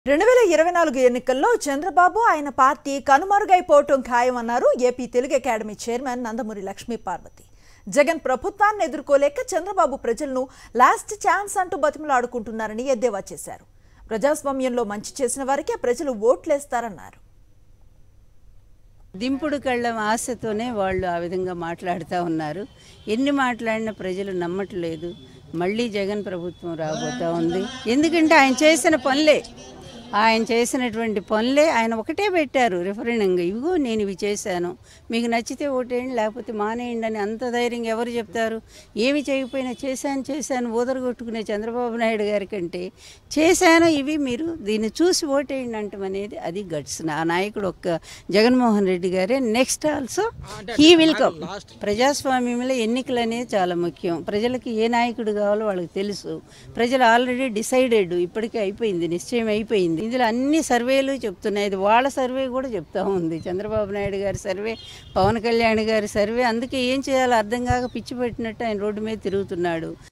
రెండు వేల ఇరవై నాలుగు ఎన్నికల్లో చంద్రబాబు ఆయన పార్టీ కనుమరుగైపోవటం ఖాయమన్నారు AP Telugu academy chairman Nandamuri Lakshmi Parvathi Jagan ప్రభుత్వాన్ని ఎదుర్కోలేక చంద్రబాబు ప్రజలను లాస్ట్ ఛాన్స్ అంటూ బతిమలాడుకుంటున్నారని ఎద్దేవా చేశారు ప్రజాస్వామ్యంలో మంచి చేసిన వారికే ప్రజలు ఓట్లేస్తారన్నారు దింపుడు కళ్ళం ఆశతోనే వాళ్ళు ఆ విధంగా మాట్లాడుతూ ఉన్నారు ఎన్ని మాట్లాడినా ప్రజలు నమ్మట్లేదు మళ్ళీ జగన్ ప్రభుత్వం రాబోతూ ఉంది ఎందుకంటే ఆయన చేసిన పనులే ఆయన చేసినటువంటి పనులే ఆయన ఒకటే పెట్టారు రిఫరెండంగా ఇవిగో నేను ఇవి చేశాను మీకు నచ్చితే ఓటేయండి లేకపోతే మానేయండి అని అంత ధైర్యంగా ఎవరు చెప్తారు ఏమి చేయకపోయినా చేశాను చేశాను ఊదరగొట్టుకునే చంద్రబాబు నాయుడు గారి కంటే చేశాను ఇవి మీరు దీన్ని చూసి ఓటేయండి అంటాం అనేది అది గట్స్ ఆ నాయకుడు ఒక్క జగన్మోహన్ రెడ్డి గారే next also he will come ప్రజాస్వామ్యంలో ఎన్నికలు అనేది చాలా ముఖ్యం ప్రజలకి ఏ నాయకుడు కావాలో వాళ్ళకి తెలుసు ప్రజలు ఆల్రెడీ డిసైడెడ్ ఇప్పటికే అయిపోయింది నిశ్చయం అయిపోయింది ఇందులో అన్ని సర్వేలు చెప్తున్నాయి ఇది వాళ్ళ సర్వే కూడా చెప్తా ఉంది చంద్రబాబు నాయుడు గారి సర్వే పవన్ కళ్యాణ్ గారి సర్వే అందుకే ఏం చేయాలో అర్థం కాక పిచ్చి పెట్టినట్టు ఆయన రోడ్డు మీద తిరుగుతున్నాడు